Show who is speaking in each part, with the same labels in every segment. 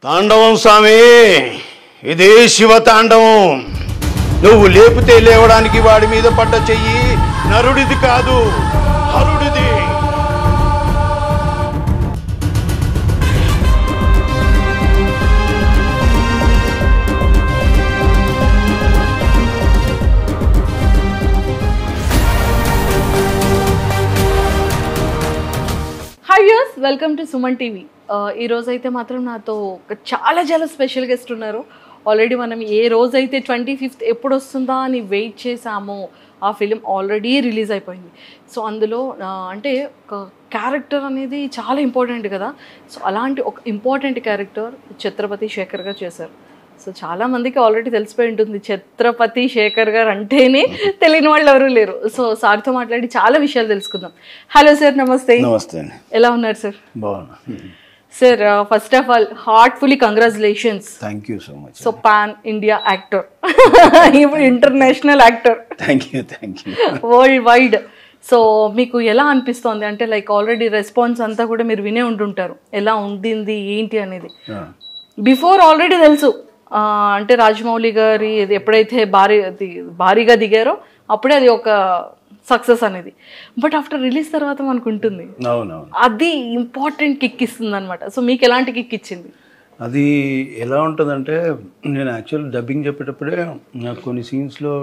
Speaker 1: తాండవం స్వామి ఇదే శివ తాండవం నువ్వు లేపితే లేవడానికి వాడి మీద పడ్డ చెయ్యి నరుడిది కాదు హరుడిది
Speaker 2: హాయ్ యూస్ వెల్కమ్ టు సుమన్ టీవీ ఈ రోజు అయితే మాత్రం నాతో ఒక చాలా చాలా స్పెషల్ గెస్ట్ ఉన్నారు ఆల్రెడీ మనం ఏ రోజైతే ట్వంటీ ఫిఫ్త్ ఎప్పుడు వస్తుందా అని వెయిట్ చేసామో ఆ ఫిలిం ఆల్రెడీ రిలీజ్ అయిపోయింది సో అందులో ఆ, అంటే ఒక క్యారెక్టర్ అనేది చాలా ఇంపార్టెంట్ కదా సో అలాంటి ఒక ఇంపార్టెంట్ క్యారెక్టర్ ఛత్రపతి శేఖర్ గారు చేశారు సో చాలా మందికి ఆల్రెడీ తెలిసిపోయి ఉంటుంది ఛత్రపతి శేఖర్ గారు అంటేనే తెలియని వాళ్ళు ఎవరు లేరు సో సార్తో మాట్లాడి చాలా విషయాలు తెలుసుకుందాం హలో సార్ నమస్తే
Speaker 1: నమస్తే అండి
Speaker 2: ఎలా ఉన్నారు సార్
Speaker 1: బాగున్నా
Speaker 2: sir first of all heartfully congratulations
Speaker 1: thank you so much
Speaker 2: so pan India actor ఇప్పుడు international actor
Speaker 1: thank you thank you
Speaker 2: world wide so మీకు ఎలా అనిపిస్తోంది అంటే లైక్ ఆల్రెడీ రెస్పాన్స్ అంతా కూడా మీరు వినే ఉంటుంటారు ఎలా ఉండింది ఏంటి అనేది బిఫోర్ ఆల్రెడీ తెలుసు ఆ, అంటే రాజమౌళి గారి ఇది ఎప్పుడైతే భారీ అది భారీగా దిగారో అప్పుడే అది ఒక సక్సెస్ అనేది బట్ ఆఫ్టర్ రిలీజ్ తర్వాత మనకు ఉంటుంది
Speaker 1: అవునవును
Speaker 2: అది ఇంపార్టెంట్ కిక్ ఇస్తుంది అనమాట సో మీకు ఎలాంటి కిక్ ఇచ్చింది
Speaker 1: అది ఎలా ఉంటుందంటే నేను యాక్చువల్ డబ్బింగ్ చెప్పేటప్పుడే నాకు కొన్ని సీన్స్లో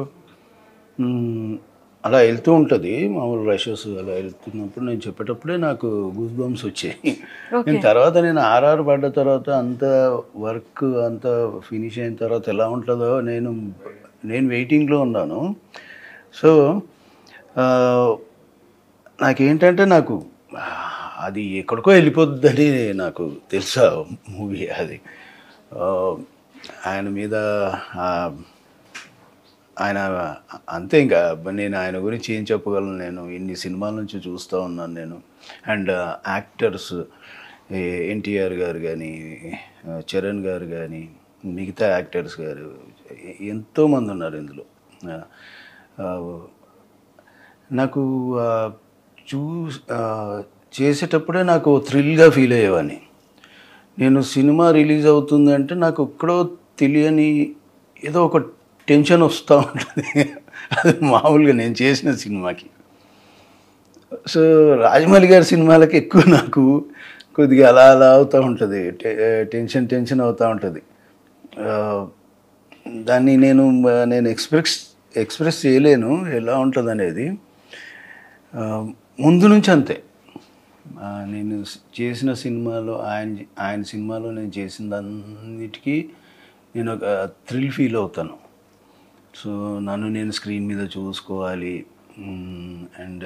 Speaker 1: అలా వెళ్తూ ఉంటుంది మామూలు రషెస్ అలా వెళ్తున్నప్పుడు నేను చెప్పేటప్పుడే నాకు గూస్ బంప్స్ వచ్చాయి నేను తర్వాత నేను ఆర్ఆర్ పడ్డ తర్వాత అంత వర్క్ అంత ఫినిష్ అయిన తర్వాత ఎలా ఉంటుందో నేను నేను వెయిటింగ్లో ఉన్నాను సో ఆ, నాకేంటంటే నాకు ఆ, అది ఎక్కడికో వెళ్ళిపోద్దని నాకు తెలుసా మూవీ అది ఆ, ఆయన మీద ఆ, ఆయన అంతే ఇంకా నేను ఆయన గురించి ఏం చెప్పగలను నేను ఇన్ని సినిమాల నుంచి చూస్తూ ఉన్నాను నేను అండ్ యాక్టర్స్ ఎన్టీఆర్ గారు కానీ చరణ్ గారు కానీ మిగతా యాక్టర్స్ గారు ఎంతోమంది ఉన్నారు ఇందులో ఆ, ఆ, నాకు ఆ, చూ ఆ, చేసేటప్పుడే నాకు థ్రిల్గా ఫీల్ అయ్యేవాడిని నేను సినిమా రిలీజ్ అవుతుంది అంటే నాకు ఎక్కడో తెలియని ఏదో ఒక టెన్షన్ వస్తూ ఉంటుంది అది మామూలుగా నేను చేసిన సినిమాకి సో రాజమౌళి గారి సినిమాలకి ఎక్కువ నాకు కొద్దిగా అలా అలా అవుతూ ఉంటుంది టె- టెన్షన్ టెన్షన్ అవుతూ ఉంటుంది ఆ, దాన్ని నేను నేను ఎక్స్ప్రెస్ ఎక్స్ప్రెస్ చేయలేను ఎలా ఉంటుంది అనేది ఆ, ముందు నుంచి అంతే ఆ, నేను స్- చేసిన సినిమాలో ఆయన ఆయన సినిమాలో నేను చేసిన దాన్నిటికీ నేను ఒక థ్రిల్ ఫీల్ అవుతాను సో నన్ను నేను స్క్రీన్ మీద చూసుకోవాలి అండ్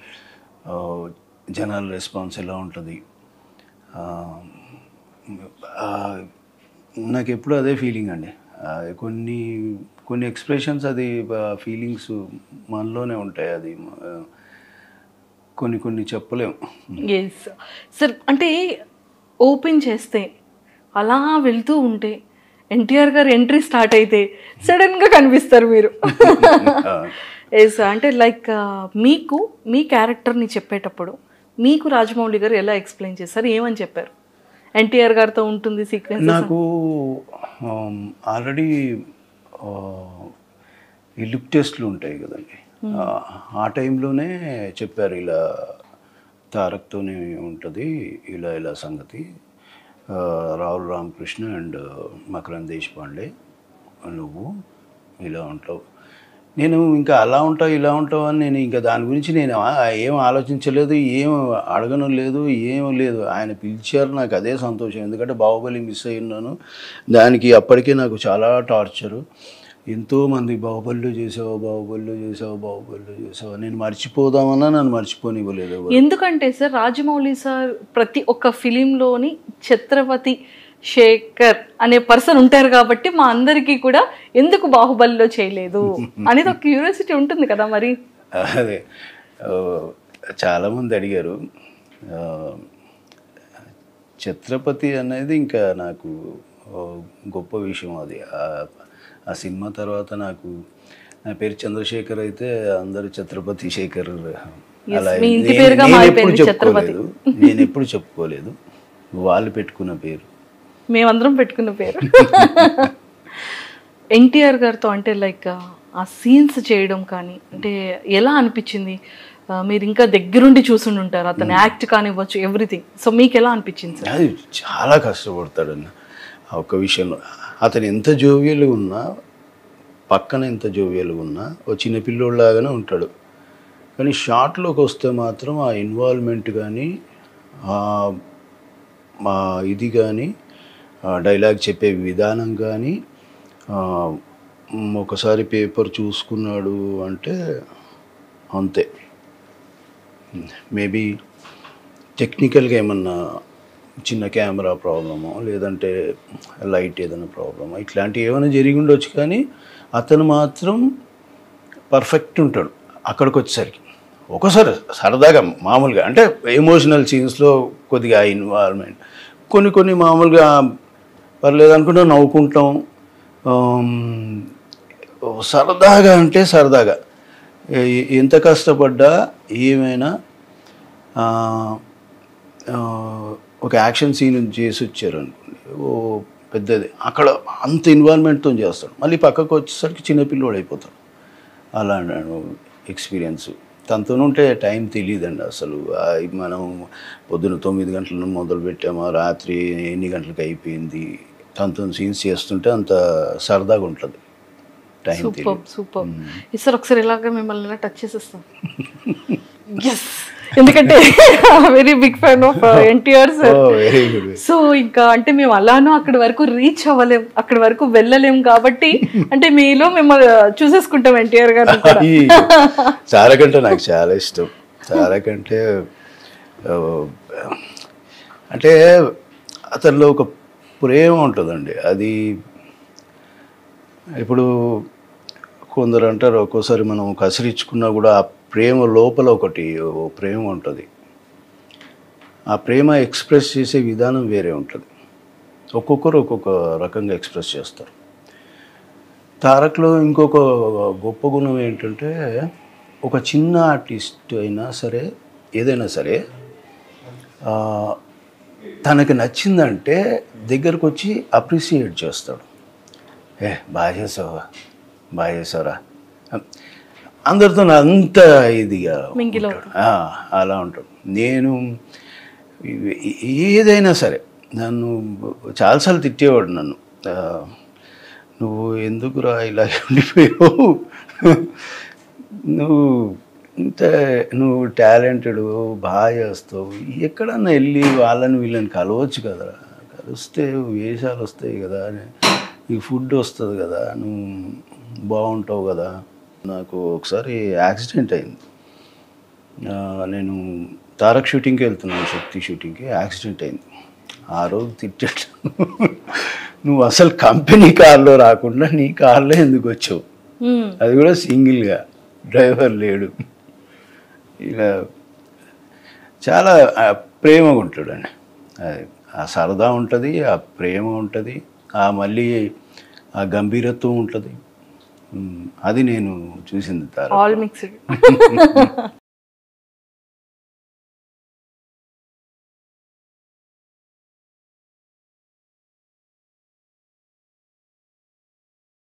Speaker 1: జనాల రెస్పాన్స్ ఎలా ఉంటుంది ఆ, ఆ, నాకు ఎప్పుడు అదే ఫీలింగ్ అండి ఆ, కొన్ని కొన్ని ఎక్స్ప్రెషన్స్ అది ఫీలింగ్స్ మనలోనే ఉంటాయి అది ఆ, కొన్ని కొన్ని చెప్పలేము
Speaker 2: ఎస్ సార్ అంటే ఓపెన్ చేస్తే అలా వెళ్తూ ఉంటే ఎన్టీఆర్ గారు ఎంట్రీ స్టార్ట్ అయితే సడన్గా కనిపిస్తారు మీరు ఎస్ అంటే లైక్ మీకు మీ క్యారెక్టర్ని చెప్పేటప్పుడు మీకు రాజమౌళి గారు ఎలా ఎక్స్ప్లెయిన్ చేస్తారు ఏమని చెప్పారు ఎన్టీఆర్ గారితో ఉంటుంది సీక్వెన్స్
Speaker 1: నాకు ఆల్రెడీ ఈ లుక్ టెస్ట్లు ఉంటాయి కదండి ఆ, ఆ టైంలోనే చెప్పారు ఇలా తారక్తోనే ఉంటుంది ఇలా ఇలా సంగతి ఆ, రాహుల్ రామకృష్ణ అండ్ మకరం దేశపాండే నువ్వు ఇలా ఉంటావు నేను ఇంకా అలా ఉంటావు ఇలా ఉంటావు అని నేను ఇంకా దాని గురించి నేను ఆ- ఏం ఆలోచించలేదు ఏం అడగను లేదు ఏం లేదు ఆయన పిలిచారు నాకు అదే సంతోషం ఎందుకంటే బాహుబలి మిస్ అయి ఉన్నాను దానికి అప్పటికే నాకు చాలా టార్చరు ఎంతోమంది బాహుబలిలో చేసావు బాహుబలిలో చేసావు బాహుబలిలో చేసావు నేను మర్చిపోదామన్నా నన్ను మర్చిపోనివ్వలేదు ఎవరు.
Speaker 2: ఎందుకంటే సార్ రాజమౌళి సార్ ప్రతి ఒక్క ఫిలింలోని ఛత్రపతి శేఖర్ అనే పర్సన్ ఉంటారు కాబట్టి మా అందరికీ కూడా ఎందుకు బాహుబలిలో చేయలేదు అనేది ఒక క్యూరియాసిటీ ఉంటుంది కదా మరి
Speaker 1: అదే ఆ, చాలామంది అడిగారు ఆ, ఛత్రపతి అనేది ఇంకా నాకు ఆ, గొప్ప విషయం అది ఆ- ఆ సినిమా తర్వాత నాకు నా పేరు చంద్రశేఖర్ అయితే అందరూ ఛత్రపతి శేఖర్ అలా
Speaker 2: మీ ఇంటి
Speaker 1: నేను-
Speaker 2: పేరుగా
Speaker 1: నేను
Speaker 2: మారిపోయింది
Speaker 1: ఎప్పుడు
Speaker 2: ఛత్రపతి.
Speaker 1: చెప్పుకోలేదు నేను ఎప్పుడు చెప్పుకోలేదు వాళ్ళు పెట్టుకున్న పేరు
Speaker 2: మేమందరం పెట్టుకున్న పేరు ఎన్టీఆర్ గారితో అంటే లైక్ ఆ సీన్స్ చేయడం కానీ అంటే ఎలా అనిపించింది ఆ, మీరు ఇంకా దగ్గరుండి చూసుండి ఉంటారు అతను యాక్ట్ కానివ్వచ్చు ఎవ్రీథింగ్ సో మీకు ఎలా అనిపించింది సార్
Speaker 1: అది చాలా కష్టపడతాడన్న ఆ ఒక్క విషయంలో అతను ఎంత జోవియల్గా ఉన్నా పక్కన ఎంత జోవియల్గా ఉన్నా ఓ చిన్న పిల్లోళ్ళలాగానే ఉంటాడు కానీ షార్ట్లోకి వస్తే మాత్రం ఆ ఇన్వాల్వ్మెంట్ కానీ మా ఇది కానీ డైలాగ్ చెప్పే విధానం కానీ ఒకసారి పేపర్ చూసుకున్నాడు అంటే అంతే మేబీ టెక్నికల్గా ఏమన్నా చిన్న కెమెరా ప్రాబ్లమో లేదంటే లైట్ ఏదైనా ప్రాబ్లమో ఇట్లాంటివి ఏమైనా జరిగి ఉండొచ్చు కానీ అతను మాత్రం పర్ఫెక్ట్ ఉంటాడు అక్కడికి వచ్చేసరికి ఒకసారి సరదాగా మామూలుగా అంటే ఎమోషనల్ సీన్స్లో కొద్దిగా ఇన్వాల్వ్మెంట్ కొన్ని కొన్ని మామూలుగా పర్లేదు అనుకుంటా నవ్వుకుంటాం ఆమ్, సరదాగా అంటే సరదాగా ఎ- ఎంత కష్టపడ్డా ఏమైనా ఆ, ఆ, ఒక యాక్షన్ సీన్ చేసి వచ్చారు అనుకోండి ఓ పెద్దది అక్కడ అంత ఇన్వాల్వ్మెంట్తో చేస్తాడు మళ్ళీ పక్కకు వచ్చేసరికి చిన్నపిల్లోడు అయిపోతాడు అలా ఎక్స్పీరియన్స్ తనతో ఉంటే టైం తెలియదండి అసలు ఆ, మనం పొద్దున తొమ్మిది గంటల మొదలు పెట్టామా రాత్రి ఎన్ని గంటలకు అయిపోయింది తనతో సీన్స్ చేస్తుంటే అంత సరదాగా ఉంటుంది టైం
Speaker 2: సూపర్
Speaker 1: తెలియదు
Speaker 2: సూపర్ సార్ ఒకసారి ఇలాగ మిమ్మల్ని ఇలా టచ్ చేసేస్తాం ఎస్ ఎందుకంటే very big fan of NTR sir
Speaker 1: very good
Speaker 2: so ఇంకా అంటే మేము అలానూ అక్కడి వరకు రీచ్ అవ్వలేం అక్కడి వరకు వెళ్ళలేం కాబట్టి అంటే మీలో మిమ్మల్ని చూసేసుకుంటాం ఎన్టీఆర్ గారు కూడా
Speaker 1: ఈ చారకంటే నాకు చాలా ఇష్టం చారకంటే ఆ, అంటే అతనిలో ఒక ప్రేమ ఉంటుందండి అది ఇప్పుడు కొందరు అంటారు ఒక్కోసారి మనం కసిరించుకున్నా కూడా ఆ ప్రేమ లోపల ఒకటి ఓ ప్రేమ ఉంటుంది ఆ ప్రేమ ఎక్స్ప్రెస్ చేసే విధానం వేరే ఉంటుంది ఒక్కొక్కరు ఒక్కొక్క రకంగా ఎక్స్ప్రెస్ చేస్తారు తారక్లో ఇంకొక గొప్ప గుణం ఏంటంటే ఒక చిన్న ఆర్టిస్ట్ అయినా సరే ఏదైనా సరే ఆ, తనకి నచ్చిందంటే దగ్గరకు వచ్చి అప్రిసియేట్ చేస్తాడు ఏ బాగా చేసావా బాగా చేసావరా అందరితో అంత ఇదిగా
Speaker 2: మింగిల్
Speaker 1: ఉంటాడు. ఆ, అలా ఉంటాడు నేను ఏ- ఏదైనా సరే నన్ను చాలాసార్లు తిట్టేవాడు నన్ను ఆ, నువ్వు ఎందుకురా ఇలా ఉండిపోయావు నువ్వు ఇంత నువ్వు టాలెంటెడ్ బాగా చేస్తావు ఎక్కడన్నా వెళ్ళి వాళ్ళని వీళ్ళని కలవచ్చు కదరా కలిస్తే వేషాలు వస్తాయి కదా ఈ ఫుడ్ వస్తుంది కదా నువ్వు బాగుంటావు కదా నాకు ఒకసారి యాక్సిడెంట్ అయింది ఆ, నేను తారక్ షూటింగ్కి వెళ్తున్నాను శక్తి షూటింగ్కి యాక్సిడెంట్ అయింది ఆ రోజు తిట్టాడు నువ్వు అసలు కంపెనీ కార్లో రాకుండా నీ కార్లో ఎందుకు వచ్చావు
Speaker 2: మ్మ్.
Speaker 1: అది కూడా సింగిల్గా డ్రైవర్ లేడు ఇలా చాలా ఆ, ప్రేమగా ఉంటాడండి అది ఆ సరదా ఉంటుంది ఆ ప్రేమ ఉంటుంది ఆ మళ్ళీ ఆ గంభీరత్వం ఉంటుంది ఉమ్, అది నేను చూసింది తార
Speaker 2: ఆల్ మిక్స్డ్